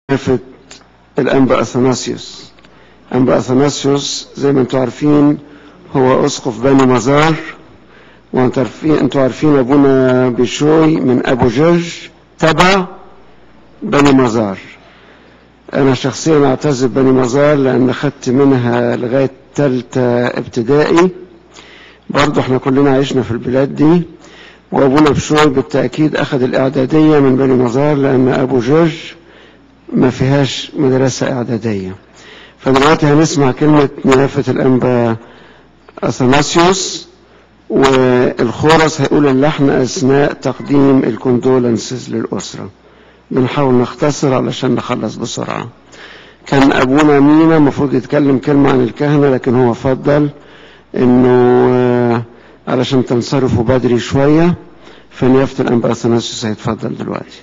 معرفة الأنبا أثناسيوس أنبا أثناسيوس زي ما انتم عارفين هو أسقف بني مزار وانتم عارفين انتوا عارفين أبونا بشوي من أبو جرج تبع بني مزار أنا شخصيا أعتز بني مزار لأن خدت منها لغاية تالتة ابتدائي برضه احنا كلنا عشنا في البلاد دي وأبونا بشوي بالتأكيد أخذ الإعدادية من بني مزار لأن أبو جرج ما فيهاش مدرسة إعدادية فدلوقتي هنسمع كلمة نيافة الأنبا أثناسيوس والخورس هيقول اللحن أثناء تقديم الكوندولنسز للأسرة بنحاول نختصر علشان نخلص بسرعة كان أبونا مينا المفروض يتكلم كلمة عن الكهنة لكن هو فضل إنه علشان تنصرفوا بدري شوية فنيافة الأنبا أثناسيوس هيتفضل دلوقتي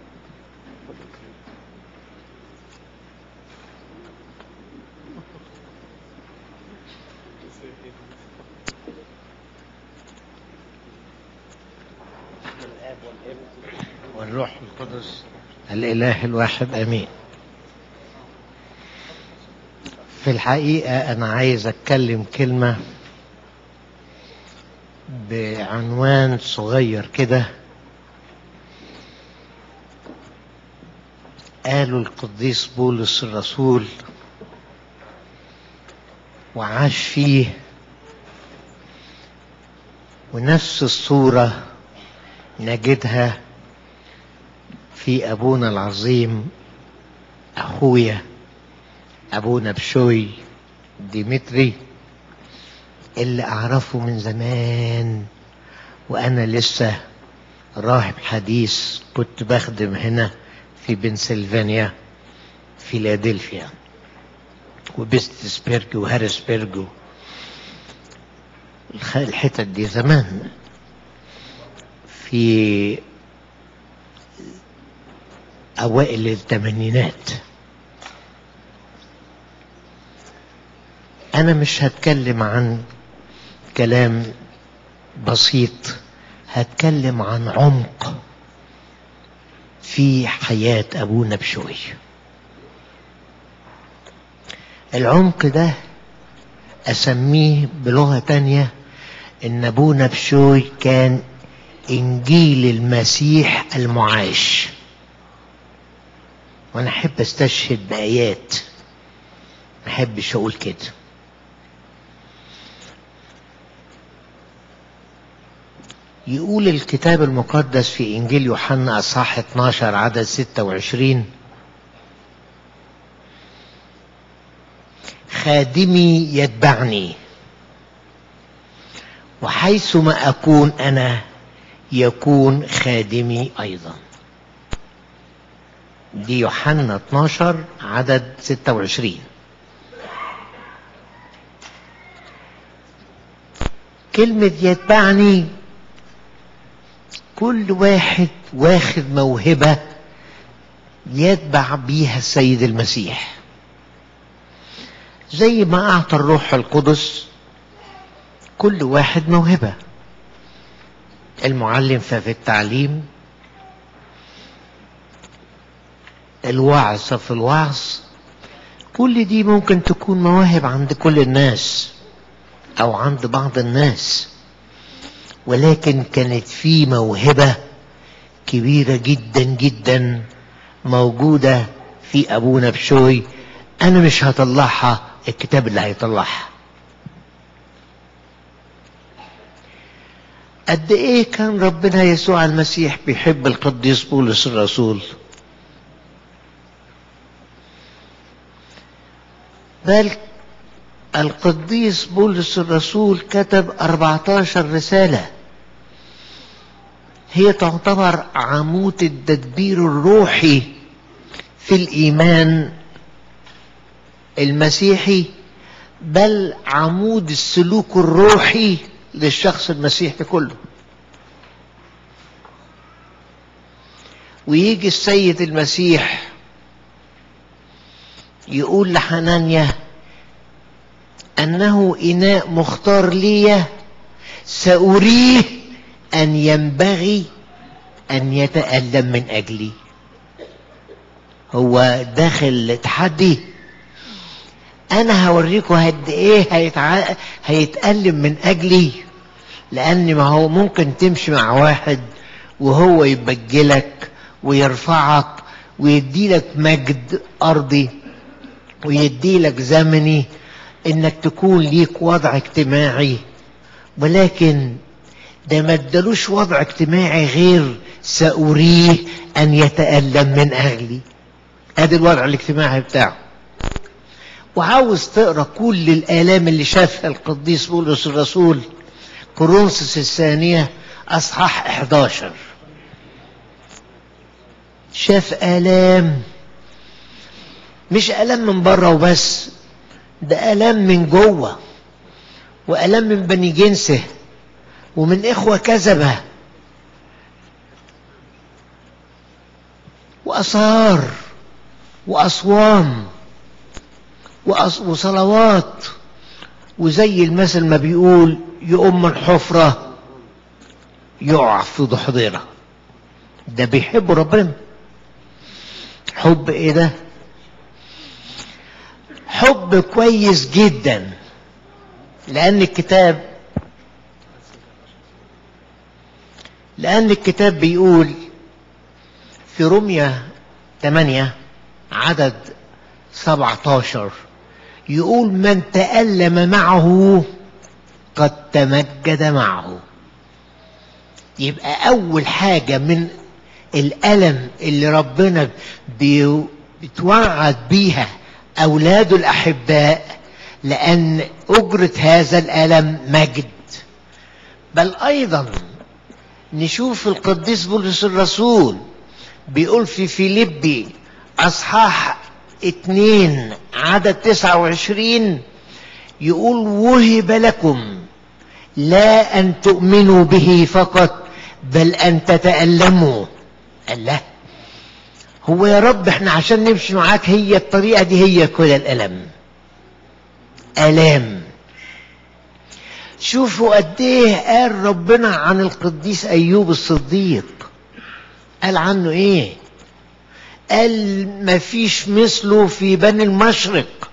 والروح القدس الإله الواحد أمين في الحقيقة أنا عايز أتكلم كلمة بعنوان صغير كده قالوا القديس بولس الرسول وعاش فيه ونفس الصورة نجدها في أبونا العظيم أخويا أبونا بشوي ديمتري اللي أعرفه من زمان وأنا لسه راهب حديث كنت بخدم هنا في بنسلفانيا فيلادلفيا وبيستسبرج وهارسبرج الحتت دي زمان في أوائل الثمانينات أنا مش هتكلم عن كلام بسيط هتكلم عن عمق في حياة أبونا بشوي العمق ده أسميه بلغة تانية إن أبونا بشوي كان إنجيل المسيح المعاش وأنا أحب أستشهد بآيات ما أحبش أقول كده يقول الكتاب المقدس في إنجيل يوحنا أصحاح 12 عدد 26 خادمي يتبعني وحيثما أكون أنا يكون خادمي أيضا دي يوحنا 12 عدد 26 كلمة يتبعني كل واحد واخد موهبة يتبع بيها السيد المسيح زي ما أعطى الروح القدس كل واحد موهبة المعلم ففي التعليم الوعظ في الوعظ كل دي ممكن تكون مواهب عند كل الناس أو عند بعض الناس ولكن كانت في موهبة كبيرة جدا جدا موجودة في أبونا بشوي أنا مش هطلعها الكتاب اللي هيطلعها قد إيه كان ربنا يسوع المسيح بيحب القديس بولس الرسول بل القديس بولس الرسول كتب 14 رسالة هي تعتبر عمود التدبير الروحي في الإيمان المسيحي بل عمود السلوك الروحي للشخص المسيحي كله ويجي السيد المسيح يقول لحنانيا أنه إناء مختار لي سأريه أن ينبغي أن يتألم من أجلي هو داخل تحدي انا هوريكم قد ايه هيتع... هيتألم من اجلي لان ما هو ممكن تمشي مع واحد وهو يبجلك ويرفعك ويديلك مجد ارضي ويديلك زمني انك تكون ليك وضع اجتماعي ولكن ده ما ادالوش وضع اجتماعي غير سأريه ان يتألم من اجلي ادي الوضع الاجتماعي بتاعه وعاوز تقرا كل الالام اللي شافها القديس بولس الرسول كورنثوس الثانيه اصحاح 11 شاف الام مش الام من بره وبس ده الام من جوه والام من بني جنسه ومن اخوه كذبه واثار واصوام وأص... وصلوات وزي المثل ما بيقول يقوم من حفرة يقع في ضحضيرة ده بيحب ربنا حب ايه ده حب كويس جدا لان الكتاب لان الكتاب بيقول في رمية 8 عدد 17 يقول من تألم معه قد تمجد معه يبقى أول حاجة من الألم اللي ربنا بيتوعد بيها أولاده الأحباء لأن أجرة هذا الألم مجد بل أيضا نشوف القديس بولس الرسول بيقول في فيليبي أصحاح اتنين عدد تسعة وعشرين يقول وهب لكم لا أن تؤمنوا به فقط بل أن تتألموا الله هو يا رب احنا عشان نمشي معاك هي الطريقة دي هي كل الألم ألام شوفوا قد ايه قال ربنا عن القديس أيوب الصديق قال عنه ايه قال ما فيش مثله في بني المشرق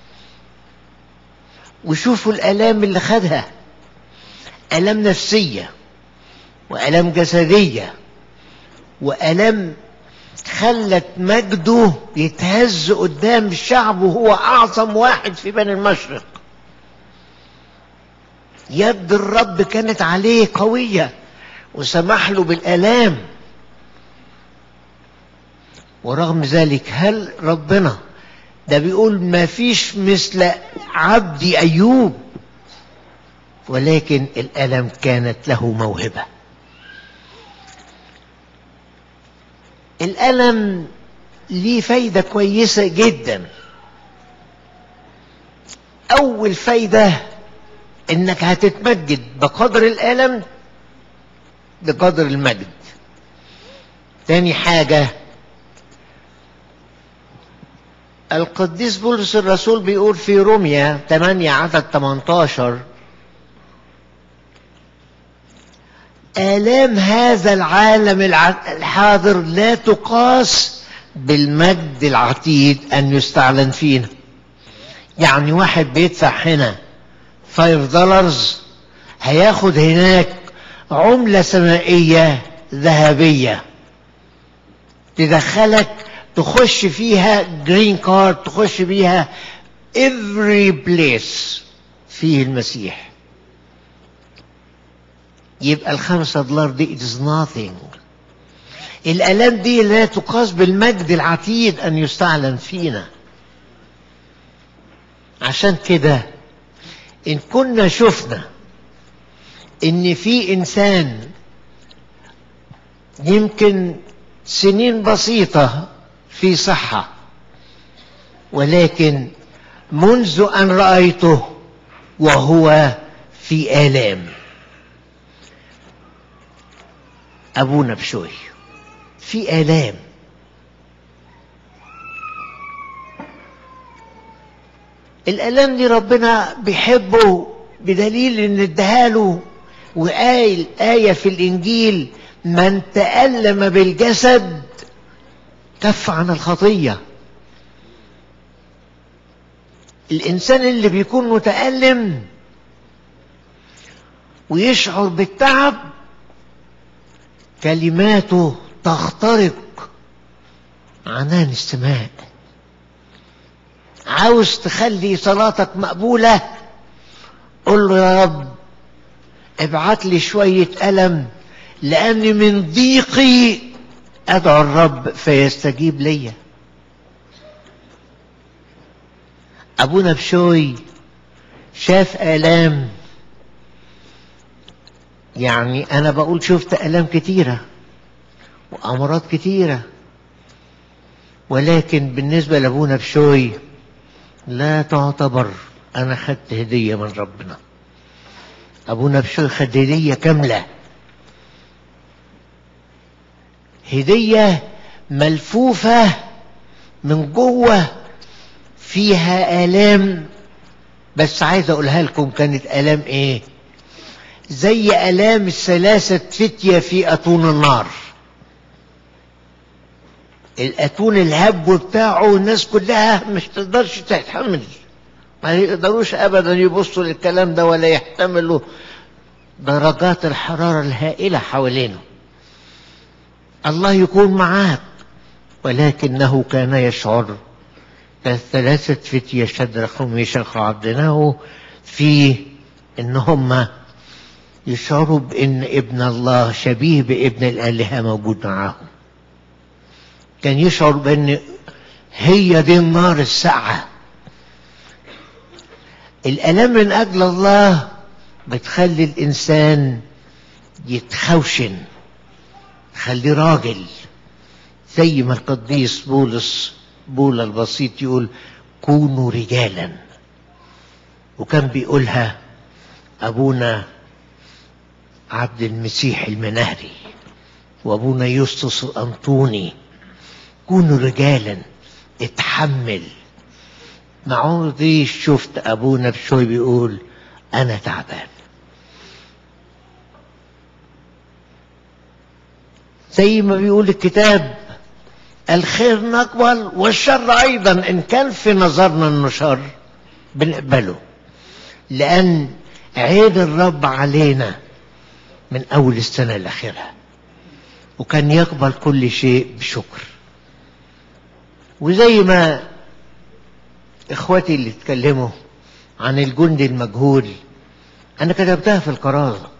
وشوفوا الآلام اللي خدها آلام نفسية وآلام جسدية وآلام خلت مجده يتهز قدام الشعب وهو أعظم واحد في بني المشرق يد الرب كانت عليه قوية وسمح له بالآلام ورغم ذلك هل ربنا ده بيقول ما فيش مثل عبدي أيوب ولكن الألم كانت له موهبة الألم ليه فايدة كويسة جدا أول فايدة إنك هتتمجد بقدر الألم بقدر المجد تاني حاجة القديس بولس الرسول بيقول في روميا 8 عدد 18 آلام هذا العالم الحاضر لا تقاس بالمجد العتيد أن يستعلن فينا يعني واحد بيدفع هنا 5 دولارز هياخد هناك عملة سمائية ذهبية تدخلك تخش فيها جرين كارد تخش بيها every place فيه المسيح يبقى الخمسة دولار دي it is nothing الآلام دي لا تقاس بالمجد العتيد أن يستعلن فينا عشان كده إن كنا شفنا إن في إنسان يمكن سنين بسيطة في صحة ولكن منذ أن رأيته وهو في آلام أبونا بشوي في آلام الآلام دي ربنا بيحبه بدليل إن اداهاله وقايل آية في الإنجيل من تألم بالجسد كف عن الخطية الإنسان اللي بيكون متألم ويشعر بالتعب كلماته تخترق عنان السماء عاوز تخلي صلاتك مقبولة قل له يا رب ابعت لي شوية ألم لأني من ضيقي أدعو الرب فيستجيب لي أبونا بشوي شاف آلام يعني أنا بقول شفت آلام كتيرة وأمراض كتيرة ولكن بالنسبة لأبونا بشوي لا تعتبر أنا خدت هدية من ربنا أبونا بشوي خد هدية كاملة هدية ملفوفة من جوه فيها آلام بس عايز أقولها لكم كانت آلام إيه زي آلام الثلاثة فتية في أتون النار الأتون الهب بتاعه الناس كلها مش تقدرش تتحمل ما يقدروش أبدا يبصوا للكلام ده ولا يحتملوا درجات الحرارة الهائلة حوالينه الله يكون معاك ولكنه كان يشعر كالثلاثة فتية شدرخ وميشخ وعبدناه في ان هم يشعروا بان ابن الله شبيه بابن الالهة موجود معاهم كان يشعر بان هي دي النار الساعة الالام من اجل الله بتخلي الانسان يتخوشن تخليه راجل زي ما القديس بولس بولا البسيط يقول كونوا رجالا وكان بيقولها أبونا عبد المسيح المنهري وأبونا يوسطس الأنطوني كونوا رجالا اتحمل ما عمري شفت أبونا بشوي بيقول أنا تعبان زي ما بيقول الكتاب الخير نقبل والشر أيضا إن كان في نظرنا إنه شر بنقبله لأن عين الرب علينا من أول السنة لآخرها وكان يقبل كل شيء بشكر وزي ما إخواتي اللي اتكلموا عن الجندي المجهول أنا كتبتها في الكرازة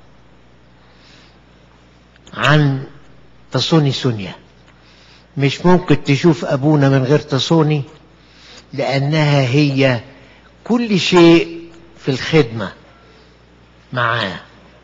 عن تصوني سونيا مش ممكن تشوف أبونا من غير تصوني لأنها هي كل شيء في الخدمة معاه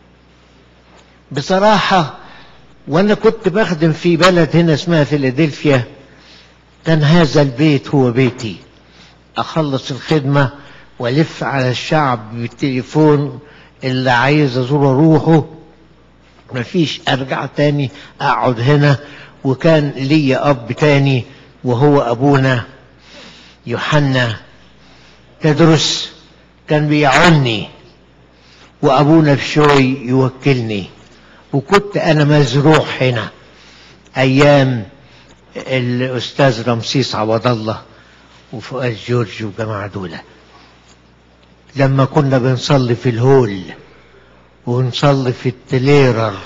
بصراحة وأنا كنت بخدم في بلد هنا اسمها فيلادلفيا كان هذا البيت هو بيتي أخلص الخدمة وألف على الشعب بالتليفون اللي عايز أزور أروحه مفيش أرجع تاني أقعد هنا وكان لي أب تاني وهو أبونا يوحنا تدرس كان بيعني وأبونا بشوي يوكلني وكنت أنا مزروع هنا أيام الأستاذ رمسيس عوض الله وفؤاد جورج وجماعة دولة لما كنا بنصلي في الهول ونصلي في التليرر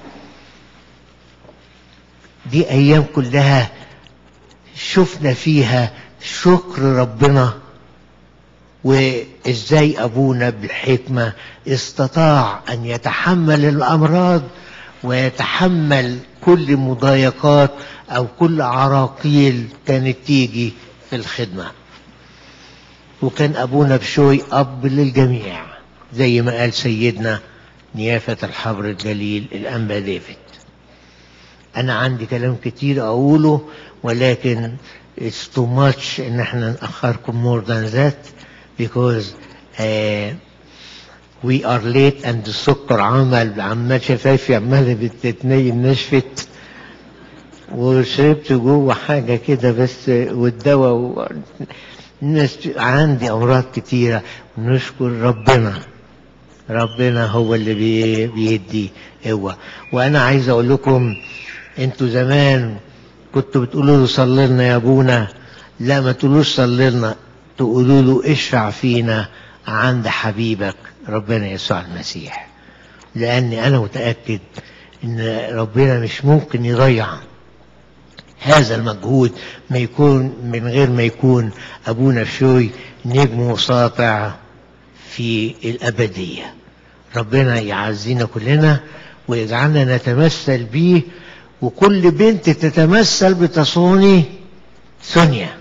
دي أيام كلها شفنا فيها شكر ربنا وإزاي أبونا بالحكمة استطاع أن يتحمل الأمراض ويتحمل كل مضايقات أو كل عراقيل كانت تيجي في الخدمة وكان أبونا بشوي أب للجميع زي ما قال سيدنا نيافة الحبر الجليل الأنبا ديفيد أنا عندي كلام كتير أقوله ولكن it's too much إن احنا نأخركم more than that because uh, we are late and السكر عمل عمال شفايفي عمالة بتتنيل نشفت وشربت جوه حاجة كده بس والدواء و... الناس عندي أمراض كتيرة ونشكر ربنا ربنا هو اللي بي... بيدي قوة وأنا عايز أقول لكم أنتوا زمان كنتوا بتقولوا له صلي لنا يا ابونا لا ما تقولوش صلي لنا تقولوا له اشفع فينا عند حبيبك ربنا يسوع المسيح لاني انا متاكد ان ربنا مش ممكن يضيع هذا المجهود ما يكون من غير ما يكون ابونا شوي نجم ساطع في الابديه ربنا يعزينا كلنا ويجعلنا نتمثل بيه وكل بنت تتمثل بتصوني سونيا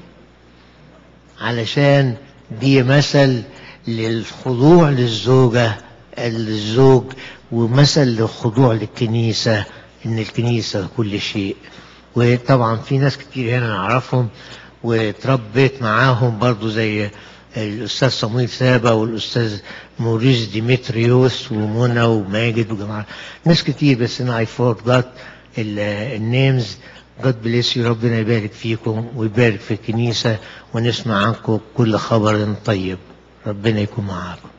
علشان دي مثل للخضوع للزوجة الزوج ومثل للخضوع للكنيسة إن الكنيسة كل شيء وطبعا في ناس كتير هنا نعرفهم وتربيت معاهم برضو زي الأستاذ صمويل سابا والأستاذ موريس ديمتريوس ومنى وماجد وجماعة ناس كتير بس أنا I forgot النيمز God bless you ربنا يبارك فيكم ويبارك في الكنيسة ونسمع عنكم كل خبر طيب ربنا يكون معاكم